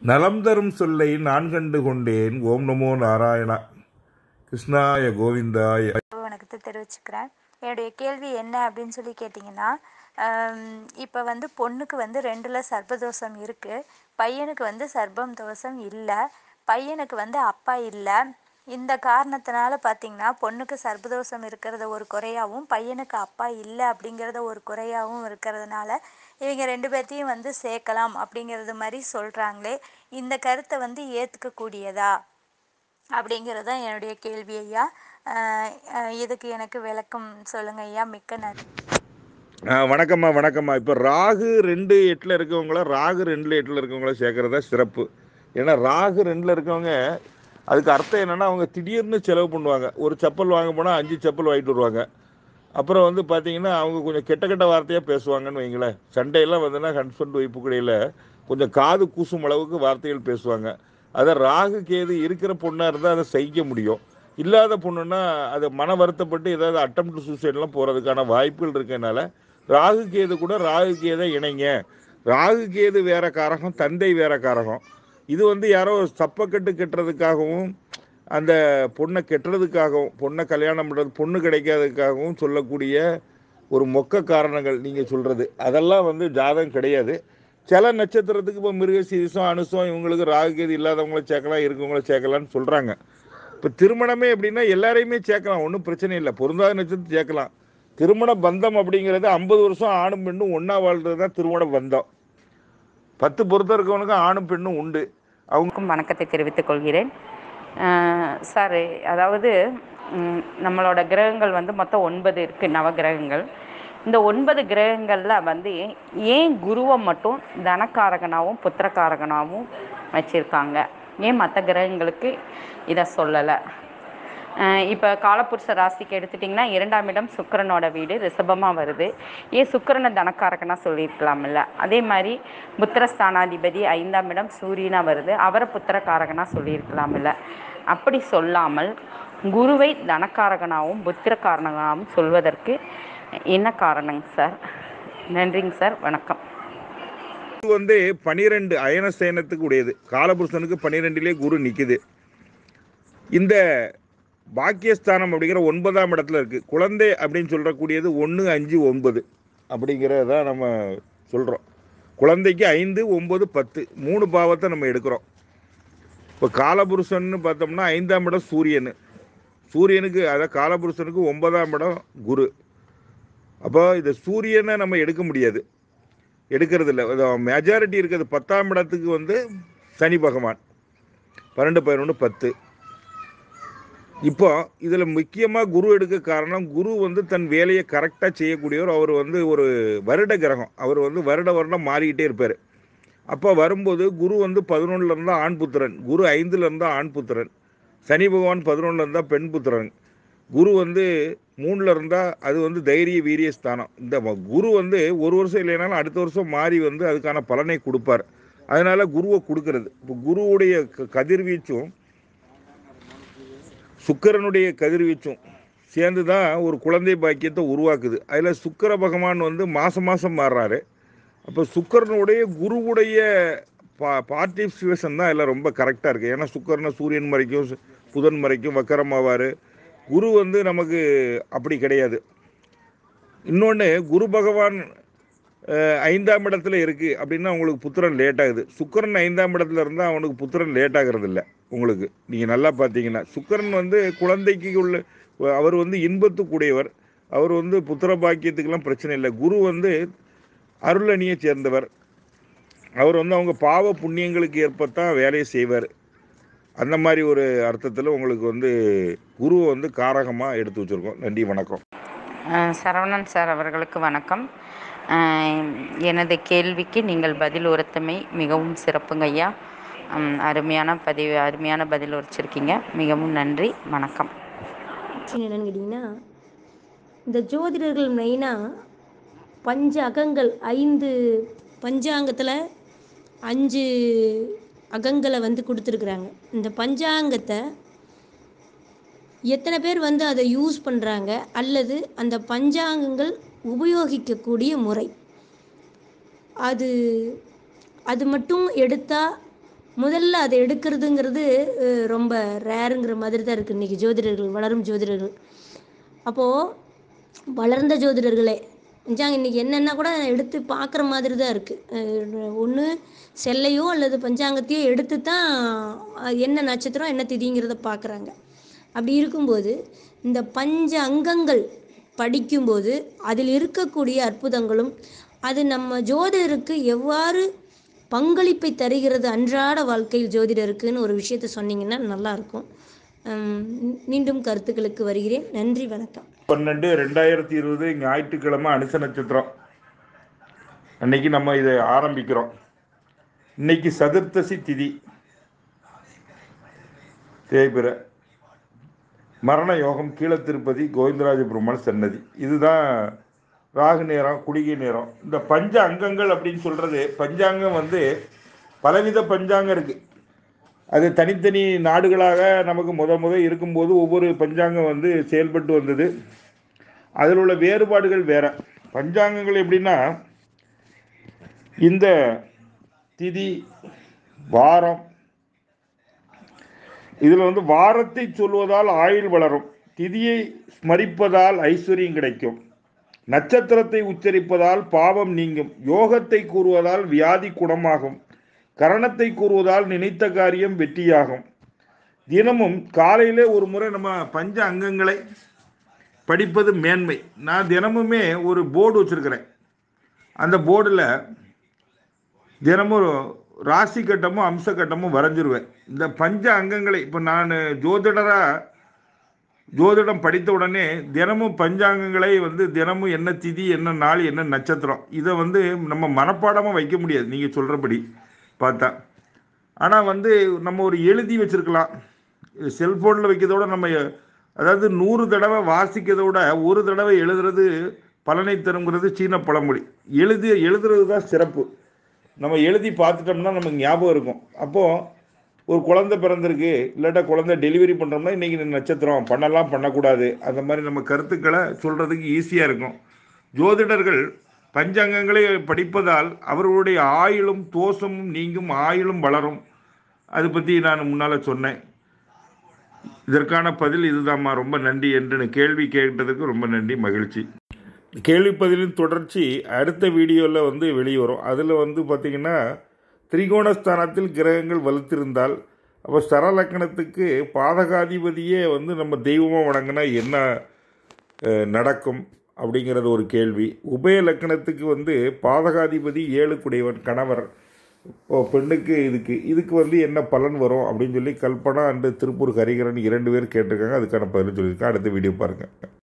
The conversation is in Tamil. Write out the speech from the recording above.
நலம் தரும் சொல்லை நான் கண்டு கொண்டேன் ஓம் நமோ நாராயணா கிருஷ்ணாய கோவிந்தாய வணக்கத்தை தெரிவிச்சுக்கிறேன் என்னுடைய கேள்வி என்ன அப்படின்னு சொல்லி கேட்டிங்கன்னா இப்போ வந்து பொண்ணுக்கு வந்து ரெண்டில் சர்ப்பதோஷம் இருக்குது பையனுக்கு வந்து சர்ப்பம் தோஷம் இல்லை பையனுக்கு வந்து அப்பா இல்லை இந்த காரணத்தினால பார்த்தீங்கன்னா பொண்ணுக்கு சர்ப்பதோஷம் இருக்கிறத ஒரு குறையாகவும் பையனுக்கு அப்பா இல்லை அப்படிங்கிறத ஒரு குறையாகவும் இருக்கிறதுனால இவங்க ரெண்டு பேர்த்தையும் வந்து சேர்க்கலாம் அப்படிங்கிறது மாதிரி சொல்கிறாங்களே இந்த கருத்தை வந்து ஏற்றுக்கக்கூடியதா அப்படிங்கிறது தான் என்னுடைய கேள்வி ஐயா அஹ் அஹ் இதுக்கு எனக்கு விளக்கம் சொல்லுங்க ஐயா மிக்க நன்றி ஆ, வணக்கம்மா வணக்கம்மா இப்போ ராகு ரெண்டு எட்டில் இருக்கவங்கள ராகு ரெண்டில் எட்டில் இருக்கவங்கள சேர்க்கறதா சிறப்பு ஏன்னா ராகு ரெண்டில் இருக்கவங்க அதுக்கு அர்த்தம் என்னன்னா அவங்க திடீர்னு செலவு பண்ணுவாங்க ஒரு செப்பல் வாங்க போனால் அஞ்சு செப்பல் வாங்கிட்டு வருவாங்க அப்புறம் வந்து பார்த்தீங்கன்னா அவங்க கொஞ்சம் கெட்ட கெட்ட வார்த்தையாக பேசுவாங்கன்னு வைங்களேன் சண்டையெல்லாம் வந்துன்னா ஹஸ்பண்ட் ஒய்ஃபு கடையில் கொஞ்சம் காது கூசும் அளவுக்கு வார்த்தைகள் பேசுவாங்க அதை ராகு கேது இருக்கிற பொண்ணாக இருந்தால் அதை சகிக்க முடியும் இல்லாத பொண்ணுன்னா அது மன வருத்தப்பட்டு ஏதாவது அட்டம் டு சூசைட்லாம் போகிறதுக்கான வாய்ப்புகள் இருக்கனால ராகு கேது கூட ராகு கேதை இணைங்க ராகு கேது வேற காரகம் தந்தை வேற காரகம் இது வந்து யாரோ சப்பக்கட்டு கெட்டுறதுக்காகவும் அந்த பொண்ணை கெட்டுறதுக்காகவும் பொண்ணை கல்யாணம் பண்ணுறது பொண்ணு கிடைக்காததுக்காகவும் சொல்லக்கூடிய ஒரு மொக்க காரணங்கள் நீங்கள் சொல்கிறது அதெல்லாம் வந்து ஜாதகம் கிடையாது சில நட்சத்திரத்துக்கு இப்போ மிருகசீரிசம் அனுசம் இவங்களுக்கு ராகுகேது இல்லாதவங்கள சேர்க்கலாம் இருக்கவங்கள சேர்க்கலாம்னு சொல்கிறாங்க இப்போ திருமணமே எப்படின்னா எல்லாரையுமே சேர்க்கலாம் ஒன்றும் பிரச்சனை இல்லை பொருந்தாத நட்சத்திரம் சேர்க்கலாம் திருமண பந்தம் அப்படிங்கிறது ஐம்பது வருஷம் ஆணும் பெண்ணும் ஒன்றா வாழ்றது தான் திருமண பந்தம் பத்து பொருத்தம் இருக்கவனுக்கு ஆணும் பெண்ணும் உண்டு அவங்க உங்களுக்கும் வணக்கத்தை தெரிவித்துக் கொள்கிறேன் அஹ் சார் அதாவது ம், நம்மளோட கிரகங்கள் வந்து மொத்தம் ஒன்பது இருக்குது நவ கிரகங்கள் இந்த ஒன்பது கிரகங்களில் வந்து ஏன் குருவை மட்டும் தனக்காரகனாகவும் புத்திரக்காரகனாகவும் வச்சுருக்காங்க ஏன் மற்ற கிரகங்களுக்கு இதை சொல்லலை இப்போ காலப்புருஷ ராசிக்கு எடுத்துட்டிங்கன்னா இரண்டாம் இடம் சுக்கிரனோட வீடு ரிஷபமாக வருது ஏன் சுக்கிரனை தனக்காரகனா சொல்லியிருக்கலாம்ல அதே மாதிரி புத்திரஸ்தானாதிபதி ஐந்தாம் இடம் சூரியனாக வருது அவரை புத்திரக்காரகனா சொல்லியிருக்கலாம்ல அப்படி சொல்லாமல் குருவை தனக்காரகனாகவும் புத்திரக்காரகனாகவும் சொல்வதற்கு என்ன காரணங்க சார் நன்றிங்க சார் வணக்கம் குரு வந்து பனிரெண்டு அயன சேனத்துக்கு உடையது காலபுருஷனுக்கு பனிரெண்டிலே குரு நிற்குது இந்த பாக்கியஸ்தானம் அப்படிங்கிற ஒன்பதாம் இடத்துல இருக்கு குழந்தை அப்படின்னு சொல்றக்கூடியது ஒன்று அஞ்சு ஒன்பது அப்படிங்கிறத நம்ம சொல்கிறோம் குழந்தைக்கு ஐந்து ஒன்பது பத்து மூணு பாவத்தை நம்ம எடுக்கிறோம் இப்போ காலபுருஷன்னு பார்த்தோம்னா ஐந்தாம் இடம் சூரியன் சூரியனுக்கு அதாவது காலபுருஷனுக்கு ஒன்பதாம் இடம் குரு அப்போ இந்த சூரியனை நம்ம எடுக்க முடியாது எடுக்கிறது இல்லை மெஜாரிட்டி இருக்கிறது பத்தாம் இடத்துக்கு வந்து சனி பகவான் பன்னெண்டு பதினொன்று பத்து இப்போ இதில் முக்கியமாக குரு எடுக்க காரணம் குரு வந்து தன் வேலையை கரெக்டாக செய்யக்கூடியவர் அவர் வந்து ஒரு வருட கிரகம் அவர் வந்து வருட வருடம் மாறிக்கிட்டே இருப்பார் அப்போ வரும்போது குரு வந்து பதினொன்றில் இருந்தால் ஆண் புத்திரன் குரு ஐந்தில் இருந்தால் ஆண் புத்திரன் சனி பகவான் பதினொன்றில் இருந்தால் பெண் புத்திரன் குரு வந்து மூணில் இருந்தால் அது வந்து தைரிய வீரிய ஸ்தானம் இந்த ம- குரு வந்து ஒரு வருஷம் இல்லைனாலும் அடுத்த வருஷம் மாறி வந்து அதுக்கான பலனை கொடுப்பார் அதனால குருவை கொடுக்கறது இப்போ குருவுடைய க- கதிர்வீச்சும் சுக்கிரனுடைய கதிர்வீச்சும் சேர்ந்து தான் ஒரு குழந்தை பாக்கியத்தை உருவாக்குது அதில் சுக்கிர பகவான் வந்து மாதம் மாதம் மாறுறாரு அப்போ சுக்கிரனுடைய குருவுடைய பா பார்ட்டிசிபேஷன் தான் எல்லாம் ரொம்ப கரெக்டாக இருக்குது ஏன்னா சுக்கிரனை சூரியன் மறைக்கும் சு- புதன் மறைக்கும் வக்கரமாவார் குரு வந்து நமக்கு அப்படி கிடையாது இன்னொன்று குரு பகவான் அஹ், ஐந்தாம் இடத்துல இருக்குது அப்படின்னா உங்களுக்கு புத்திரன் லேட் ஆகுது சுக்கிரன் ஐந்தாம் இடத்துல இருந்தால் அவனுக்கு புத்திரன் லேட் ஆகிறது இல்லை உங்களுக்கு நீங்கள் நல்லா பார்த்தீங்கன்னா சுக்கிரன் வந்து குழந்தைக்கு உள்ள அவர் வந்து இன்பத்துக்குடையவர் அவர் வந்து புத்திர பாக்கியத்துக்கெல்லாம் பிரச்சனை இல்லை குரு வந்து அருளணியை சேர்ந்தவர் அவர் வந்து அவங்க பாவ புண்ணியங்களுக்கு ஏற்பத்தான் வேலையை செய்வார் அந்த மாதிரி ஒரு அர்த்தத்தில் உங்களுக்கு வந்து குருவை வந்து காரகமாக எடுத்து வச்சுருக்கோம் நன்றி வணக்கம் அஹ் சரவணன் சார் அவர்களுக்கு வணக்கம் அஹ் எனது கேள்விக்கு நீங்கள் பதில் உரைத்தமை மிகவும் சிறப்புங்க ஐயா உம், அருமையான பதிவு அருமையான பதில் உரைச்சிருக்கீங்க மிகவும் நன்றி வணக்கம் கொஸ்டின் என்னன்னு கேட்டிங்கன்னா இந்த ஜோதிடர்கள் மெயினாக பஞ்ச அகங்கள் ஐந்து பஞ்சாங்கத்தில் அஞ்சு அகங்களை வந்து கொடுத்துருக்குறாங்க இந்த பஞ்சாங்கத்தை எத்தனை பேர் வந்து அதை யூஸ் பண்ணுறாங்க அல்லது அந்த பஞ்சாங்கங்கள் உபயோகிக்கக்கூடிய முறை அது அது மட்டும் எடுத்தால் முதல்ல அதை எடுக்கிறதுங்கிறது அஹ், ரொம்ப ரேருங்கிற மாதிரி தான் இருக்குது இன்றைக்கி ஜோதிடர்கள் வளரும் ஜோதிடர்கள் அப்போது வளர்ந்த ஜோதிடர்களே பஞ்சாங்கம் இன்றைக்கி என்னென்னா கூட எடுத்து பார்க்குற மாதிரி தான் இருக்குது ஒன்று செல்லையோ அல்லது பஞ்சாங்கத்தையோ எடுத்து தான் அஹ், என்ன நட்சத்திரம் என்ன திதிங்கிறத பார்க்குறாங்க அப்படி இருக்கும்போது இந்த பஞ்ச அங்கங்கள் படிக்கும்போது அதில் இருக்கக்கூடிய அற்புதங்களும் அது நம்ம ஜோதிடருக்கு எவ்வாறு பங்களிப்பை தருகிறது அன்றாட வாழ்க்கையில் ஜோதிடருக்குன்னு ஒரு விஷயத்தை சொன்னீங்கன்னா நல்லாயிருக்கும் மீண்டும் கருத்துக்களுக்கு வருகிறேன் நன்றி வணக்கம் பன்னெண்டு ரெண்டாயிரத்தி இருபது ஞாயிற்றுக்கிழமை அனுச நட்சத்திரம் அன்னைக்கு நம்ம இதை ஆரம்பிக்கிறோம் இன்னைக்கு சதுர்த்தசி திதி தேய்பிர மரண யோகம் கீழ திருப்பதி கோவிந்தராஜ பெருமாள் சன்னதி இதுதான் ராகு நேரம் குடிகை நேரம் இந்த பஞ்ச அங்கங்கள் அப்படின்னு சொல்றது பஞ்சாங்கம் வந்து பலவித பஞ்சாங்கம் இருக்கு அது தனித்தனி நாடுகளாக நமக்கு முத முத இருக்கும்போது ஒவ்வொரு பஞ்சாங்கம் வந்து செயல்பட்டு வந்தது அதில் உள்ள வேறுபாடுகள் வேற பஞ்சாங்கங்கள் எப்படின்னா இந்த திதி வாரம் இதில் வந்து வாரத்தை சொல்வதால் ஆயுள் வளரும் திதியை ஸ்மரிப்பதால் ஐஸ்வர்யம் கிடைக்கும் நட்சத்திரத்தை உச்சரிப்பதால் பாவம் நீங்கும் யோகத்தை கூறுவதால் வியாதி குணமாகும் கரணத்தை கூறுவதால் நினைத்த காரியம் வெற்றியாகும் தினமும் காலையிலே ஒரு முறை நம்ம பஞ்ச அங்கங்களை படிப்பது மேன்மை நான் தினமுமே ஒரு போர்டு வச்சுருக்கிறேன் அந்த போர்டில் தினமும் ராசி கட்டமும் அம்ச கட்டமும் வரைஞ்சிருவேன் இந்த பஞ்ச அங்கங்களை இப்போ நான் ஜோதிடராக ஜோதிடம் படித்த உடனே தினமும் பஞ்சாங்கங்களை வந்து தினமும் என்ன திதி என்ன நாள் என்ன நட்சத்திரம் இதை வந்து நம்ம மனப்பாடமாக வைக்க முடியாது நீங்கள் சொல்கிறபடி பார்த்தா ஆனால் வந்து நம்ம ஒரு எழுதி வச்சிருக்கலாம் செல்ஃபோனில் வைக்கிறதோட நம்ம அதாவது நூறு தடவை வாசிக்கிறத விட ஒரு தடவை எழுதுறது பலனை தருங்கிறது சீன பழமொழி எழுதி எழுதுறது தான் சிறப்பு நம்ம எழுதி பார்த்துட்டோம்னா நமக்கு ஞாபகம் இருக்கும் அப்போது ஒரு குழந்தை பிறந்திருக்கு இல்லாட்டா குழந்தை டெலிவரி பண்ணுறோம்னா இன்றைக்கி நட்சத்திரம் பண்ணலாம் பண்ணக்கூடாது அந்த மாதிரி நம்ம கருத்துக்களை சொல்கிறதுக்கு ஈஸியாக இருக்கும் ஜோதிடர்கள் பஞ்சாங்கங்களை படிப்பதால் அவர்களுடைய ஆயுளும் தோஷமும் நீங்கும் ஆயுளும் வளரும் அதை பற்றி நான் முன்னால் சொன்னேன் இதற்கான பதில் இதுதாம்மா ரொம்ப நன்றி என்று கேள்வி கேட்டதுக்கு ரொம்ப நன்றி மகிழ்ச்சி கேள்வி பதிலின் தொடர்ச்சி அடுத்த வீடியோவில் வந்து வெளிவரும் அதில் வந்து பார்த்திங்கன்னா திரிகோணஸ்தானத்தில் கிரகங்கள் வலுத்திருந்தால் அப்போ சரலக்கணத்துக்கு பாதகாதிபதியே வந்து நம்ம தெய்வமாக வணங்கினா என்ன அஹ், நடக்கும் அப்படிங்கிறது ஒரு கேள்வி உபய லக்கணத்துக்கு வந்து பாதகாதிபதி ஏழு குடையவன் கணவர் இப்போ பெண்ணுக்கு இதுக்கு இதுக்கு வந்து என்ன பலன் வரும் அப்படின்னு சொல்லி கல்பனா அண்டு திருப்பூர் ஹரிகரன் இரண்டு பேர் கேட்டிருக்காங்க அதுக்கான பதில் சொல்லியிருக்கேன் அடுத்த வீடியோ பாருங்கள்